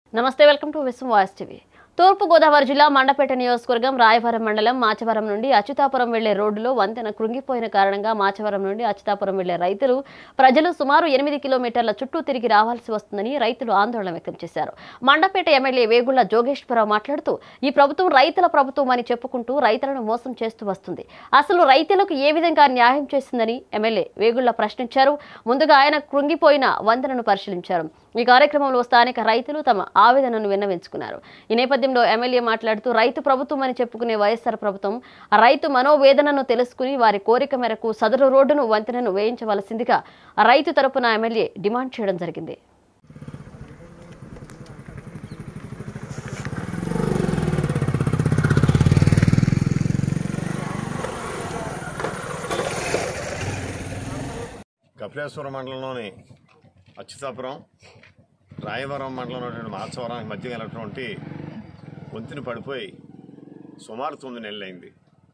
నమస్తే welcome to Vishwam voice TV తూర్పు గోదావరి జిల్లా మండపేట నియోజకవర్గం రాయవరం మండలం మాచవరం నుండి అచ్యుతాపురం వెళ్లే రోడ్డులో వంతెన కృంగిపోయిన కారణంగా మాచవరం నుండి అచ్యుతాపురం వెళ్లే రైతులు ప్రజలు సుమారు ఎనిమిది కిలోమీటర్ల చుట్టూ తిరిగి రావాల్సి వస్తుందని రైతులు ఆందోళన వ్యక్తం చేశారు మండపేట ఎమ్మెల్యే వేగుళ్ల జోగేశ్వరరావు మాట్లాడుతూ ఈ ప్రభుత్వం రైతుల ప్రభుత్వం అని చెప్పుకుంటూ రైతులను మోసం చేస్తూ వస్తుంది అసలు రైతులకు ఏ విధంగా న్యాయం చేస్తుందని ఎమ్మెల్యే వేగుళ్ల ప్రశ్నించారు ముందుగా ఆయన కృంగిపోయిన వంతెనను పరిశీలించారు ఈ కార్యక్రమంలో స్థానిక రైతులు తమ ఆవేదనను విన్నవించుకున్నారు ఈ నేపథ్యంలో ఎమ్మెల్యే మాట్లాడుతూ రైతు ప్రభుత్వం అని చెప్పుకునే వైఎస్ఆర్ ప్రభుత్వం రైతు మనోవేదనను తెలుసుకుని వారి కోరిక మేరకు సదరు రోడ్డును వంతెనను వేయించవలసిందిగా రైతు తరపున ఎమ్మెల్యే డిమాండ్ చేయడం జరిగింది కపిలేశ్వరం మండలంలోని అచ్యుతాపురం రాయవరం మండలంలో ఉన్నటువంటి మాచవరానికి మధ్య గలటువంటి వంతుని పడిపోయి సుమారు తొమ్మిది నెలలైంది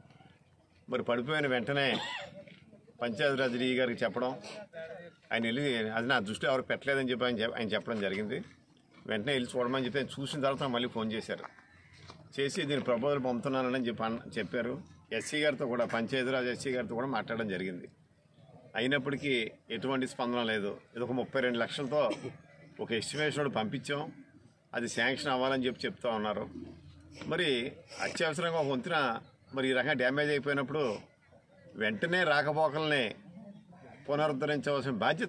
మరి పడిపోయిన వెంటనే పంచాయతీరాజ్ డీ గారికి చెప్పడం ఆయన వెళ్ళి అది నా దృష్టి ఎవరు పెట్టలేదని చెప్పి ఆయన చెప్- ఆయన చెప్పడం జరిగింది వెంటనే వెళ్ళి చూడమని చెప్పి ఆయన చూసిన తర్వాత మళ్ళీ ఫోన్ చేశారు చేసి దీని ప్రపోజల్ పంపుతున్నానని చెప్పి అన్న- చెప్పారు ఎస్సీ గారితో కూడా పంచాయతీరాజ్ ఎస్సీ గారితో కూడా మాట్లాడడం జరిగింది అయినప్పటికీ ఎటువంటి స్పందన లేదు ఇది ఒక ముప్పై రెండు లక్షలతో ఒక ఎస్టిమేషన్ పంపించాం అది శాంక్షన్ అవ్వాలని చెప్పి చెప్తా ఉన్నారు మరి అత్యవసరంగా ఒక వంతున మరి ఈ రకంగా డ్యామేజ్ అయిపోయినప్పుడు వెంటనే రాకపోకల్ని పునరుద్ధరించవలసిన బాధ్యత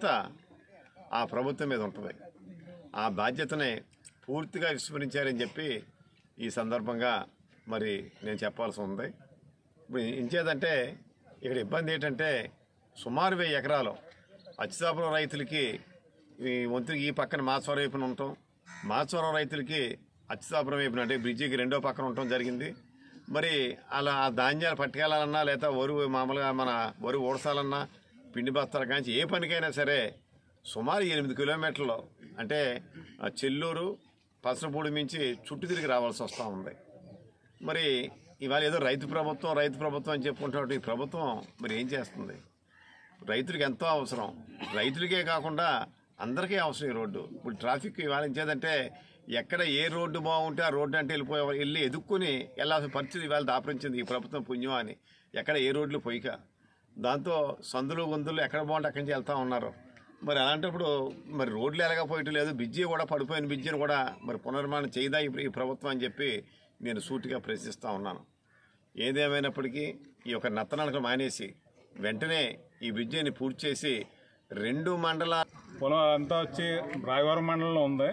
ఆ ప్రభుత్వం మీద ఉంటుంది ఆ బాధ్యతని పూర్తిగా విస్మరించారని చెప్పి ఈ సందర్భంగా మరి నేను చెప్పాల్సి ఉంది ఇప్పుడు ఇంచేదంటే ఇక్కడ ఇబ్బంది ఏంటంటే సుమారు వెయ్యి ఎకరాలు అచ్యుతాపురం రైతులకి ఈ వంతుకి ఈ పక్కన మాచవరం వైపున ఉంటాం మాచవరం రైతులకి అచ్యుతాపురం వైపున అంటే బ్రిడ్జికి రెండో పక్కన ఉండటం జరిగింది మరి అలా ఆ ధాన్యాలు పట్టుకెళ్ళాలన్నా లేదా వరు మామూలుగా మన వరు ఓడసాలన్నా పిండి బస్తాలు కానీ ఏ పనికైనా సరే సుమారు ఎనిమిది కిలోమీటర్లు అంటే ఆ చెల్లూరు పసరపూడి మించి చుట్టూ తిరిగి రావాల్సి వస్తూ ఉంది మరి ఇవాళ ఏదో రైతు ప్రభుత్వం రైతు ప్రభుత్వం అని చెప్పుకుంటున్నట్టు ఈ ప్రభుత్వం మరి ఏం చేస్తుంది రైతులకు ఎంతో అవసరం రైతులకే కాకుండా అందరికీ అవసరం ఈ రోడ్డు ఇప్పుడు ట్రాఫిక్ ఇవాళ ఇచ్చేదంటే ఎక్కడ ఏ రోడ్డు బాగుంటే ఆ రోడ్డు అంటే వెళ్ళిపోయే వెళ్ళి ఎదుక్కుని వెళ్ళాల్సిన పరిస్థితి ఇవాళ దాపరించింది ఈ ప్రభుత్వం పుణ్యం అని ఎక్కడ ఏ రోడ్లు పోయిక దాంతో సందులు గొంతులు ఎక్కడ బాగుంటే అక్కడి నుంచి వెళ్తా ఉన్నారు మరి అలాంటప్పుడు మరి రోడ్లు ఎలాగపోయటం లేదు బిజ్జీ కూడా పడిపోయిన బిజ్జీని కూడా మరి పునర్నిర్మాణం చేయదా ఈ ఈ ప్రభుత్వం అని చెప్పి నేను సూటిగా ప్రశ్నిస్తూ ఉన్నాను ఏదేమైనప్పటికీ ఈ యొక్క నత్తనాలకు మానేసి వెంటనే ఈ బ్రిడ్జిని పూర్తి చేసి రెండు మండల పొలం అంతా వచ్చి రాయవరం మండలంలో ఉంది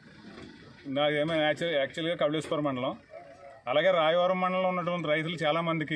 నాదేమో యాక్చువల్ యాక్చువల్గా కబలేశ్వరం మండలం అలాగే రాయవరం మండలంలో ఉన్నటువంటి రైతులు చాలామందికి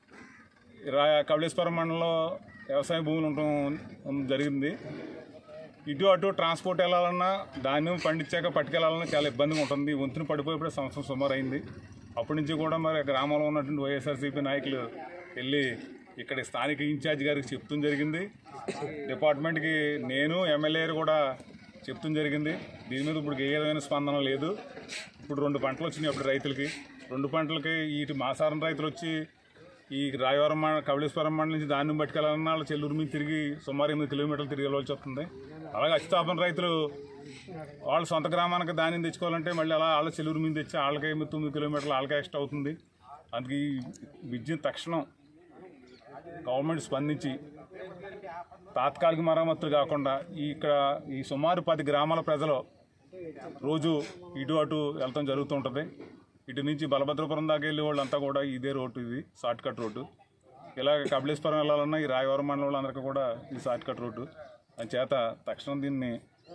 రా కబలేశ్వరం మండలంలో వ్యవసాయ భూములు ఉండటం ఉం- జరిగింది ఇటు అటు ట్రాన్స్పోర్ట్ వెళ్ళాలన్నా ధాన్యం పండించాక పట్టుకెళ్ళాలన్నా చాలా ఇబ్బందిగా ఉంటుంది వంతుని పడిపోయేప్పుడు సంవత్సరం సుమారు అయింది అప్పటి నుంచి కూడా మరి గ్రామంలో ఉన్నటువంటి వైఎస్ఆర్సీపీ నాయకులు వెళ్ళి ఇక్కడ స్థానిక ఇన్ఛార్జ్ గారికి చెప్తుంది జరిగింది డిపార్ట్మెంట్కి నేను ఎమ్మెల్యే కూడా చెప్తుంది జరిగింది దీని మీద ఇప్పుడు ఏ విధమైన స్పందన లేదు ఇప్పుడు రెండు పంటలు వచ్చినాయి అప్పుడు రైతులకి రెండు పంటలకి ఇటు మాసారం రైతులు వచ్చి ఈ రాయవరం మండ కబళేశ్వరం మండలం నుంచి ధాన్యం పట్టుకెళ్ళాలన్నా వాళ్ళ చెల్లూరు మీద తిరిగి సుమారు ఎనిమిది కిలోమీటర్లు తిరిగి వెళ్ళవలసి వస్తుంది అలాగే అచ్యుతాపురం రైతులు వాళ్ళ సొంత గ్రామానికి ధాన్యం తెచ్చుకోవాలంటే మళ్ళీ అలా వాళ్ళ చెల్లూరు మీద తెచ్చి వాళ్ళకి ఎనిమిది తొమ్మిది కిలోమీటర్లు వాళ్ళకే ఎక్స్ట్రా అవుతుంది అందుకే ఈ విద్యుత్ తక్షణం గవర్నమెంట్ స్పందించి తాత్కాలిక మరమ్మతులు కాకుండా ఈ ఇక్కడ ఈ సుమారు పది గ్రామాల ప్రజలు రోజు ఇటు అటు వెళ్తాం జరుగుతుంటుంది ఇటు నుంచి బలభద్రపురం దాకా వెళ్ళే వాళ్ళంతా కూడా ఇదే రోడ్డు ఇది షార్ట్ కట్ రోడ్డు ఇలాగ కబలేశ్వరం వెళ్ళాలన్నా ఈ రాయవరం మండలం అందరికీ కూడా ఇది షార్ట్ కట్ రోడ్డు అని చేత తక్షణం దీన్ని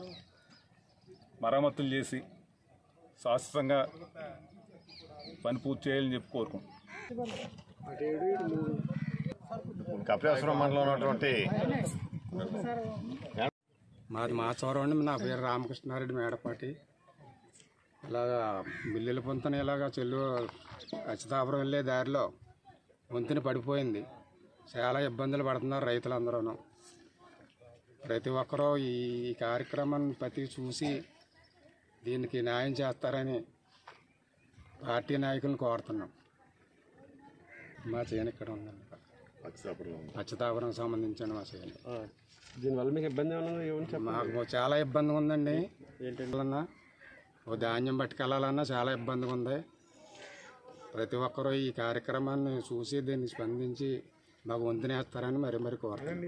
మరమ్మతులు చేసి శాశ్వతంగా పని పూర్తి చేయాలని చెప్పి కోరుకుంటున్నాం కపిలేశ్వరం మండలంలో ఉన్నటువంటి మాది మాచవరం అండి నా పేరు రామకృష్ణారెడ్డి మేడపాటి ఇలాగా బిల్లుల పొంతన ఇలాగా చెల్లు అచ్చితాపురం వెళ్ళే దారిలో వంతుని పడిపోయింది చాలా ఇబ్బందులు పడుతున్నారు రైతులందరూ ప్రతి ఒక్కరూ ఈ కార్యక్రమాన్ని ప్రతి చూసి దీనికి న్యాయం చేస్తారని పార్టీ నాయకులను కోరుతున్నాం మా చేయని ఇక్కడ ఉందండి అచ్యుతాపురం అచ్చితాపురం సంబంధించిన మా చేయని దీనివల్ల మీకు ఇబ్బంది ఏమన్నా ఏమని చెప్పండి మాకు చాలా ఇబ్బంది ఉందండి ఏంటండి వలన ఓ ధాన్యం పట్టుకెళ్ళాలన్నా చాలా ఇబ్బందిగా ఉంది ప్రతి ఒక్కరూ ఈ కార్యక్రమాన్ని చూసి దీన్ని స్పందించి మాకు వంతునేస్తారని మరి మరి కోరుతున్నాను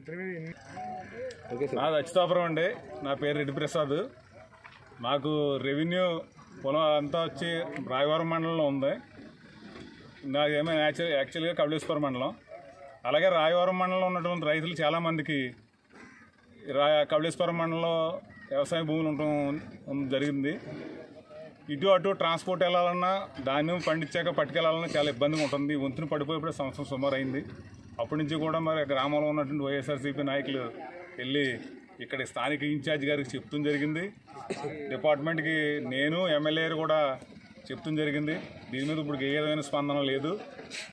నాది అచ్యుతాపురం అండి నా పేరు రెడ్డి ప్రసాద్ మాకు రెవెన్యూ పొలం అంతా వచ్చి రాయవరం మండలంలో ఉంది నాదేమో యాక్చువల్ యాక్చువల్గా కబలేశ్వరం మండలం అలాగే రాయవరం మండలంలో ఉన్నటువంటి రైతులు చాలామందికి రా కబలేశ్వరం మండలంలో వ్యవసాయ భూములు ఉండటం జరిగింది ఇటు అటు ట్రాన్స్పోర్ట్ వెళ్ళాలన్నా ధాన్యం పండించాక పట్టుకెళ్ళాలన్నా చాలా ఇబ్బందిగా ఉంటుంది వంతుని పడిపోయేప్పుడు సంవత్సరం సుమారు అయింది అప్పటి నుంచి కూడా మరి గ్రామంలో ఉన్నటువంటి వైఎస్ఆర్సీపీ నాయకులు వెళ్ళి ఇక్కడ స్థానిక ఇన్ఛార్జ్ గారికి చెప్తుంది జరిగింది డిపార్ట్మెంట్కి నేను ఎమ్మెల్యే కూడా చెప్తుంది జరిగింది దీని మీద ఇప్పుడు ఏ విధమైన స్పందన లేదు